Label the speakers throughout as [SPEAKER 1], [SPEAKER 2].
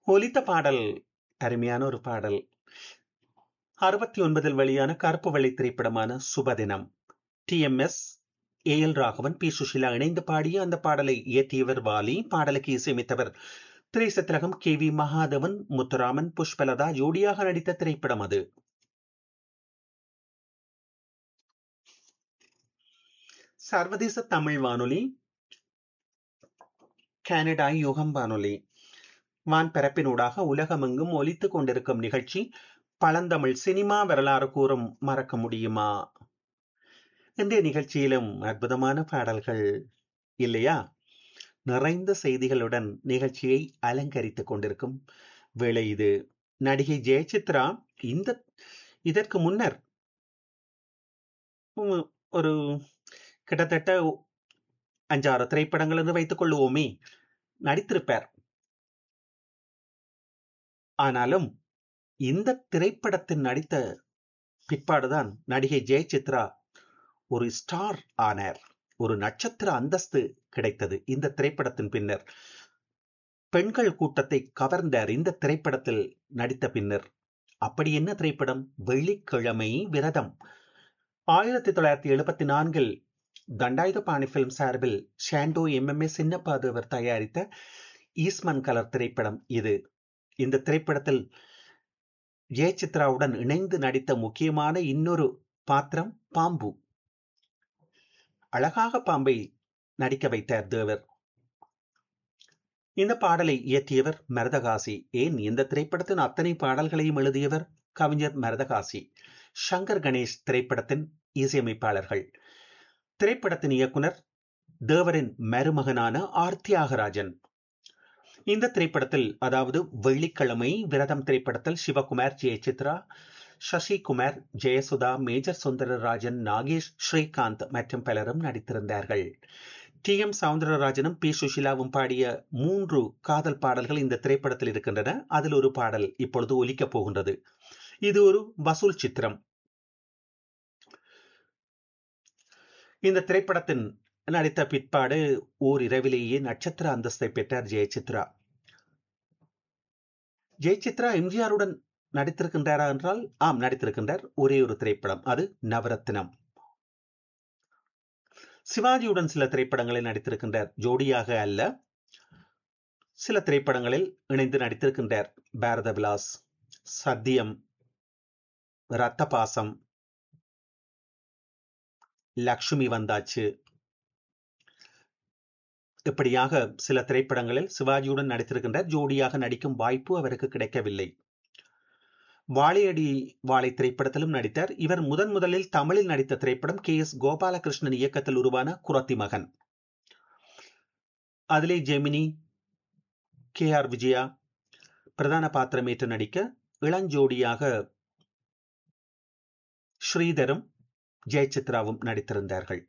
[SPEAKER 1] ஒலித்த பாடல் அருமையான ஒரு பாடல் அறுபத்தி ஒன்பதில் வெளியான கருப்பு வெள்ளை திரைப்படமான Subhadinam T M S A L Raghavan P Sushila இணைந்து பாடிய அந்த பாடலை இயற்றியவர் வாலி பாடலுக்கு இசையமைத்தவர் திரைசத்திலகம் கே வி மகாதவன் முத்துராமன் புஷ்பலதா ஜோடியாக நடித்த திரைப்படம் அது சர்வதேச தமிழ் வானொலி கனடா யுகம் வானொலி வான்பரப்பினூடாக உலகமெங்கும் ஒலித்துக் கொண்டிருக்கும் நிகழ்ச்சி பழந்தமிழ் சினிமா வரலாறு கூறும் மறக்க முடியுமா இன்றைய நிகழ்ச்சியிலும் அற்புதமான பாடல்கள் இல்லையா நிறைந்த செய்திகளுடன் நிகழ்ச்சியை அலங்கரித்துக் கொண்டிருக்கும் வேளை இது நடிகை ஜெயசித்ரா இந்த இதற்கு முன்னர் ஒரு கிட்டத்தட்ட அஞ்சாறு திரைப்படங்கள் என்று வைத்துக் கொள்ளுவோமே நடித்திருப்பார் ஆனாலும் இந்த திரைப்படத்தில் நடித்த பிற்பாடுதான் நடிகை ஜெயசித்ரா ஒரு ஸ்டார் ஆனார் ஒரு நட்சத்திர அந்தஸ்து கிடைத்தது இந்த திரைப்படத்தின் பின்னர் பெண்கள் கூட்டத்தை கவர்ந்தார் இந்த திரைப்படத்தில் நடித்த பின்னர் அப்படி என்ன திரைப்படம் வெள்ளிக்கிழமை விரதம் ஆயிரத்தி தொள்ளாயிரத்தி எழுபத்தி நான்கில் தண்டாயுதபாணி பிலிம் சார்பில் ஷாண்டோ எம்எம்ஏ சின்னப்பாதவர் தயாரித்த ஈஸ்மன் கலர் திரைப்படம் இது இந்த திரைப்படத்தில் ஜெயசித்ராவுடன் இணைந்து நடித்த முக்கியமான இன்னொரு பாத்திரம் பாம்பு அழகாக பாம்பை நடிக்க வைத்தார் தேவர் இந்த பாடலை இயற்றியவர் மரதகாசி ஏன் இந்த திரைப்படத்தின் அத்தனை பாடல்களையும் எழுதியவர் கவிஞர் மரதகாசி சங்கர் கணேஷ் திரைப்படத்தின் இசையமைப்பாளர்கள் திரைப்படத்தின் இயக்குனர் தேவரின் மருமகனான ஆர் தியாகராஜன் இந்த திரைப்படத்தில் அதாவது வெள்ளிக்கிழமை விரதம் திரைப்படத்தில் சிவகுமார் ஜெயசித்ரா சசிகுமார் ஜெயசுதா மேஜர் சுந்தரராஜன் நாகேஷ் ஸ்ரீகாந்த் மற்றும் பலரும் நடித்திருந்தார்கள் டி எம் சவுந்தரராஜனும் பி சுஷிலாவும் பாடிய மூன்று காதல் பாடல்கள் இந்த திரைப்படத்தில் இருக்கின்றன அதில் ஒரு பாடல் இப்பொழுது ஒலிக்கப் போகின்றது இது ஒரு வசூல் சித்திரம் இந்த திரைப்படத்தின் நடித்த பிற்பாடு ஓர் இரவிலேயே நட்சத்திர அந்தஸ்தை பெற்றார் ஜெயசித்ரா ஜெயசித்ரா எம்ஜிஆருடன் நடித்திருக்கின்றாரா என்றால் ஆம் நடித்திருக்கின்றார் ஒரே ஒரு திரைப்படம் அது நவரத்னம் சிவாஜியுடன் சில திரைப்படங்களில் நடித்திருக்கின்றார் ஜோடியாக அல்ல சில திரைப்படங்களில் இணைந்து நடித்திருக்கின்றார் பாரத விலாஸ் சத்தியம் ரத்த பாசம் லக்ஷ்மி வந்தாச்சு இப்படியாக சில திரைப்படங்களில் சிவாஜியுடன் நடித்திருக்கின்றார் ஜோடியாக நடிக்கும் வாய்ப்பு அவருக்கு கிடைக்கவில்லை வாழையடி வாழை திரைப்படத்திலும் நடித்தார் இவர் முதன் முதலில் தமிழில் நடித்த திரைப்படம் கே எஸ் கோபாலகிருஷ்ணன் இயக்கத்தில் உருவான குரத்தி மகன் அதிலே ஜெமினி கே ஆர் விஜயா பிரதான பாத்திரமேற்று நடிக்க இளஞ்சோடியாக ஸ்ரீதரும் ஜெயசித்ராவும் நடித்திருந்தார்கள்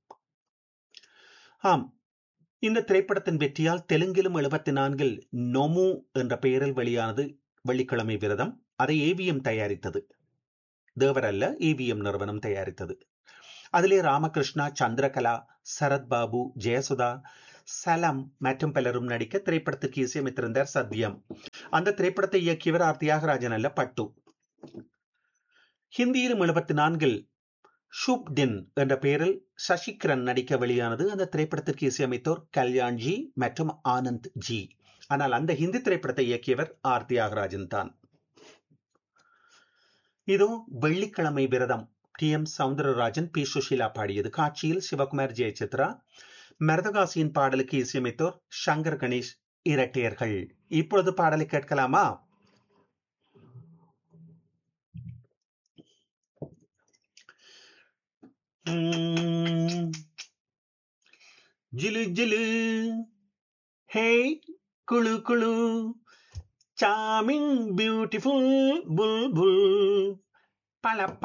[SPEAKER 1] ஆம் இந்த திரைப்படத்தின் வெற்றியால் தெலுங்கிலும் எழுபத்தி நான்கில் நொமு என்ற பெயரில் வெளியானது வெள்ளிக்கிழமை விரதம் அதை ஏவிஎம் தயாரித்தது தேவர் அல்ல ஏவிஎம் நிறுவனம் தயாரித்தது அதிலே ராமகிருஷ்ணா சந்திரகலா சரத்பாபு ஜெயசுதா சலம் மற்றும் பலரும் நடிக்க திரைப்படத்துக்கு இசையமைத்திருந்தார் சத்யம் அந்த திரைப்படத்தை இயக்கியவர் ஆர் தியாகராஜன் அல்ல பட்டு ஹிந்தியிலும் எழுபத்தி நான்கில் ஷூப் டின் என்ற பெயரில் சசிகிரண் நடிக்க வெளியானது அந்த திரைப்படத்திற்கு இசையமைத்தோர் கல்யாண்ஜி மற்றும் ஆனந்த் ஜி ஆனால் அந்த ஹிந்தி திரைப்படத்தை இயக்கியவர் ஆர் தியாகராஜன் தான் இதோ Vellikizhamai Viratham T M Soundararajan P Sushila பாடியது காட்சியில் சிவகுமார் ஜெயசித்ரா மரதகாசியின் பாடலுக்கு இசையமைத்தோர் சங்கர் கணேஷ் இரட்டையர்கள் இப்பொழுது பாடலை கேட்கலாமா ஜிலு ஜிலு ஹே குழு குழு சாமிங் பியூட்டிஃபுல் புல் புல் பல